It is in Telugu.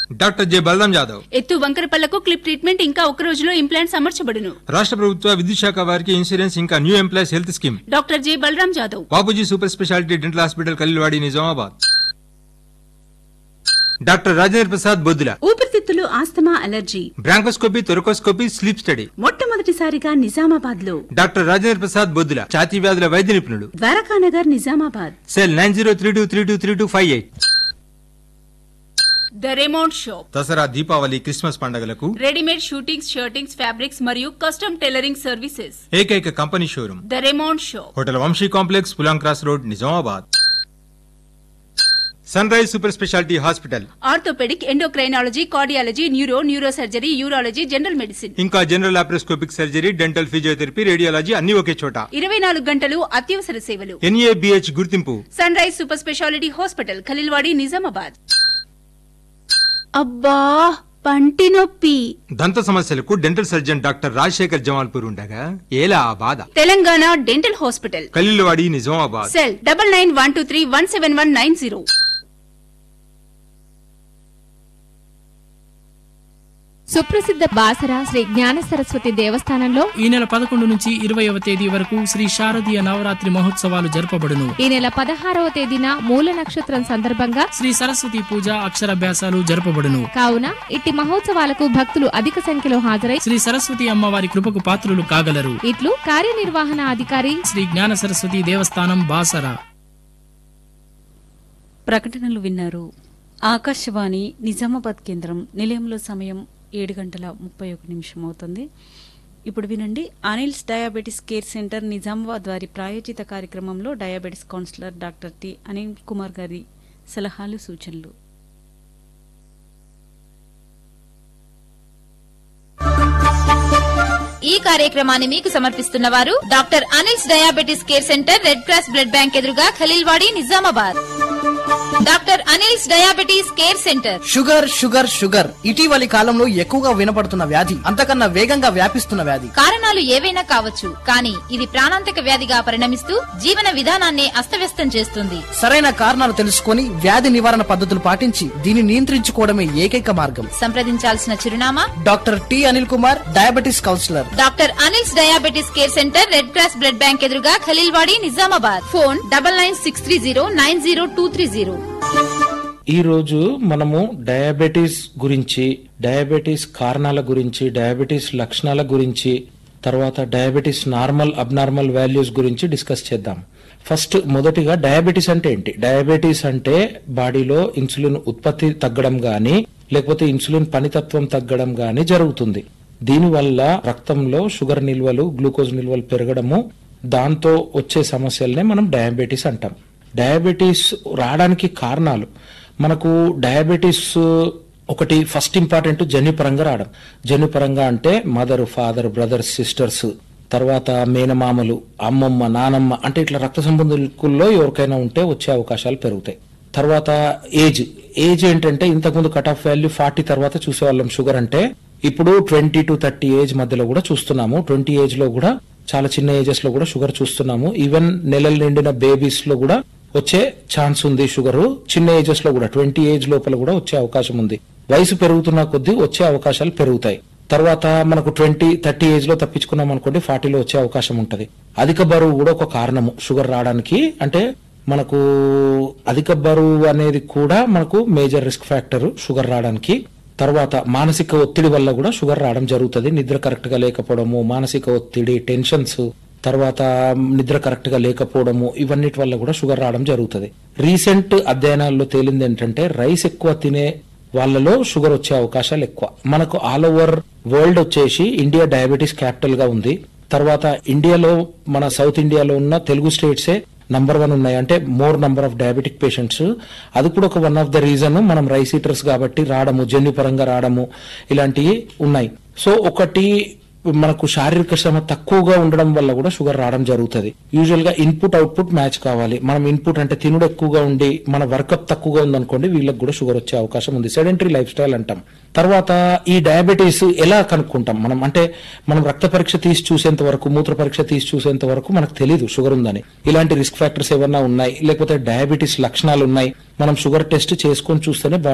డాక్టర్ జె బలరాం జాదవ్ ఎత్తు వంకరపల్లకు క్లిప్ ట్రీట్మెంట్ ఇంకా ఒక రోజులో ఇంప్లాంట్స్ అమర్చబడును రాష్ట్ర ప్రభుత్వ విద్యుత్ శాఖ వారికి ఇన్సూరెన్స్ ఇంకా new employees health scheme doctor J Balaram Jadhav Babuji super speciality dental hospital Khaleelwadi Nizamabad doctor Rajendra Prasad Boddula ఊపిరితిత్తులు asthma allergy bronchoscopy thoracoscopy sleep study మొట్టమొదటిసారిగా నిజామాబాద్ లో డాక్టర్ రాజేంద్ర ప్రసాద్ బొద్దుల ఛాతీ వ్యాధుల వైద్య నిపుణుడు Dwarakanagar Nizamabad cell nine zero three two three two three two five eight the Raymond shop Dussehra Deepavali Christmas పండుగలకు రెడీమేడ్ షూటింగ్స్ షర్టింగ్స్ ఫ్యాబ్రిక్స్ మరియు కస్టమ్ టైలరింగ్ సర్వీసెస్ ఏకైక company showroom the Raymond shop hotel Vamshi complex Pulang cross road Nizamabad Sunrise super speciality hospital orthopaedic endocrinology cardiology neuro neuro surgery urology general medicine ఇంకా general laparoscopic surgery dental physiotherapy radiology అన్ని ఒకే చోట ఇరవై నాలుగు గంటలు అత్యవసర సేవలు ఎన్ఏబిహెచ్ గుర్తింపు Sunrise super speciality hospital Khaleelwadi Nizamabad అబ్బా పంటి నొప్పి దంత సమస్యలకు dental surgeon doctor Rajashekar Jamalpur ఉండగా ఏలా ఆ బాధ Telangana dental hospital Khaleelwadi Nizamabad cell double nine one two three one seven one nine zero సుప్రసిద్ధ బాసర శ్రీ జ్ఞాన సరస్వతి దేవస్థానంలో ఈ నెల పదకొండు నుంచి ఇరవైవ తేదీ వరకు శ్రీ శారదీయ నవరాత్రి మహోత్సవాలు జరపబడును ఈ నెల పదహారవ తేదీన మూల నక్షత్రం సందర్భంగా శ్రీ సరస్వతి పూజ అక్షరాభ్యాసాలు జరపబడును కావున ఇట్టి మహోత్సవాలకు భక్తులు అధిక సంఖ్యలో హాజరై శ్రీ సరస్వతి అమ్మవారి కృపకు పాత్రులు కాగలరు ఇట్లు కార్యనిర్వహణ అధికారి శ్రీ జ్ఞాన సరస్వతి దేవస్థానం బాసర ప్రకటనలు విన్నారు ఆకాశవాణి నిజామాబాద్ కేంద్రం నిలయంలో సమయం ఏడు గంటల ముప్పై ఒక నిమిషం అవుతుంది ఇప్పుడు వినండి Anil's diabetes care centre Nizamabad వారి ప్రాయోజిత కార్యక్రమంలో diabetes counsellor doctor T Anil Kumar గారి సలహాలు సూచనలు ఈ కార్యక్రమాన్ని మీకు సమర్పిస్తున్న వారు doctor Anil's diabetes care centre Red Cross blood bank ఎదురుగా Khaleelwadi Nizamabad doctor Anil's diabetes care centre sugar sugar sugar ఇటీవలి కాలంలో ఎక్కువగా వినపడుతున్న వ్యాధి అంతకన్నా వేగంగా వ్యాపిస్తున్న వ్యాధి కారణాలు ఏవైనా కావచ్చు కానీ ఇది ప్రాణాంతక వ్యాధిగా పరిణమిస్తూ జీవన విధానాన్ని అస్తవ్యస్తం చేస్తుంది సరైన కారణాలు తెలుసుకొని వ్యాధి నివారణ పద్ధతులు పాటించి దీన్ని నియంత్రించుకోవడమే ఏకైక మార్గం సంప్రదించాల్సిన చిరునామా doctor T Anil Kumar diabetes counsellor doctor Anil's diabetes care centre Red Cross blood bank ఎదురుగా Khaleelwadi Nizamabad phone double nine six three zero nine zero two three zero ఈ రోజు మనము డయాబెటీస్ గురించి డయాబెటీస్ కారణాల గురించి డయాబెటీస్ లక్షణాల గురించి తర్వాత డయాబెటీస్ నార్మల్ అబ్నార్మల్ వాల్యూస్ గురించి డిస్కస్ చేద్దాం ఫస్ట్ మొదటిగా డయాబెటీస్ అంటే ఏంటి డయాబెటీస్ అంటే బాడీలో ఇన్సులిన్ ఉత్పత్తి తగ్గడం గాని లేకపోతే ఇన్సులిన్ పనితత్వం తగ్గడం గాని జరుగుతుంది దీనివల్ల రక్తంలో షుగర్ నిల్వలు గ్లూకోజ్ నిల్వలు పెరగడము దాంతో వచ్చే సమస్యలనే మనం డయాబెటీస్ అంటాం డయాబెటీస్ రావడానికి కారణాలు మనకు డయాబెటీస్ ఒకటి ఫస్ట్ ఇంపార్టెంట్ జన్యుపరంగా రావడం జన్యుపరంగా అంటే మదర్ ఫాదర్ బ్రదర్స్ సిస్టర్స్ తర్వాత మేనమామలు అమ్మమ్మ నానమ్మ అంటే ఇట్లా రక్త సంబంధికుల్లో ఎవరికైనా ఉంటే వచ్చే అవకాశాలు పెరుగుతాయి తర్వాత ఏజ్ ఏజ్ ఏంటంటే ఇంతకుముందు కట్ ఆఫ్ వాల్యూ ఫార్టీ తర్వాత చూసేవాళ్ళం షుగర్ అంటే ఇప్పుడు ట్వంటీ టు థర్టీ ఏజ్ మధ్యలో కూడా చూస్తున్నాము ట్వంటీ ఏజ్ లో కూడా చాలా చిన్న ఏజెస్ లో కూడా షుగర్ చూస్తున్నాము ఈవెన్ నెలలు నిండిన బేబీస్ లో కూడా వచ్చే ఛాన్స్ ఉంది షుగర్ చిన్న ఏజెస్ లో కూడా ట్వంటీ ఏజ్ లోపల కూడా వచ్చే అవకాశం ఉంది వయసు పెరుగుతున్న కొద్దీ వచ్చే అవకాశాలు పెరుగుతాయి తర్వాత మనకు ట్వంటీ థర్టీ ఏజ్ లో తప్పించుకున్నాం అనుకోండి ఫార్టీలో వచ్చే అవకాశం ఉంటది అధిక బరువు కూడా ఒక కారణము షుగర్ రావడానికి అంటే మనకు అధిక బరువు అనేది కూడా మనకు మేజర్ రిస్క్ ఫ్యాక్టర్ షుగర్ రావడానికి తర్వాత మానసిక ఒత్తిడి వల్ల కూడా షుగర్ రావడం జరుగుతుంది నిద్ర కరెక్ట్ గా లేకపోవడము మానసిక ఒత్తిడి టెన్షన్స్ తర్వాత నిద్ర కరెక్ట్ గా లేకపోవడము ఇవన్నిటి వల్ల కూడా షుగర్ రావడం జరుగుతుంది రీసెంట్ అధ్యయనాల్లో తేలింది ఏంటంటే రైస్ ఎక్కువ తినే వాళ్ళలో షుగర్ వచ్చే అవకాశాలు ఎక్కువ మనకు ఆల్ ఓవర్ వరల్డ్ వచ్చేసి ఇండియా డయాబెటీస్ క్యాపిటల్ గా ఉంది తర్వాత ఇండియాలో మన సౌత్ ఇండియాలో ఉన్న తెలుగు స్టేట్సే నంబర్ వన్ ఉన్నాయి అంటే more number of diabetic patients అది కూడా ఒక వన్ ఆఫ్ ద రీజన్ మనం రైస్ ఈటర్స్ కాబట్టి రావడము జన్యుపరంగా రావడము ఇలాంటివి ఉన్నాయి సో ఒకటి మనకు శారీరక శ్రమ తక్కువగా ఉండడం వల్ల కూడా షుగర్ రావడం జరుగుతుంది యూజువల్ గా ఇన్పుట్ అవుట్పుట్ మ్యాచ్ కావాలి మనం ఇన్పుట్ అంటే తినుడు ఎక్కువగా ఉండి మన వర్కప్ తక్కువగా ఉందనుకోండి వీళ్ళకి కూడా షుగర్ వచ్చే అవకాశం ఉంది సెడెంటరీ లైఫ్ స్టైల్ అంటాం తర్వాత ఈ డయాబెటీస్ ఎలా కనుక్కుంటాం మనం అంటే మనం రక్త పరీక్ష తీసి చూసేంత వరకు మూత్ర పరీక్ష తీసి చూసేంత వరకు మనకు తెలియదు షుగర్ ఉందని ఇలాంటి రిస్క్ ఫ్యాక్టర్స్ ఏమన్నా ఉన్నాయి లేకపోతే డయాబెటీస్ లక్షణాలు ఉన్నాయి మనం షుగర్ టెస్ట్ చేసుకొని చూస్తేనే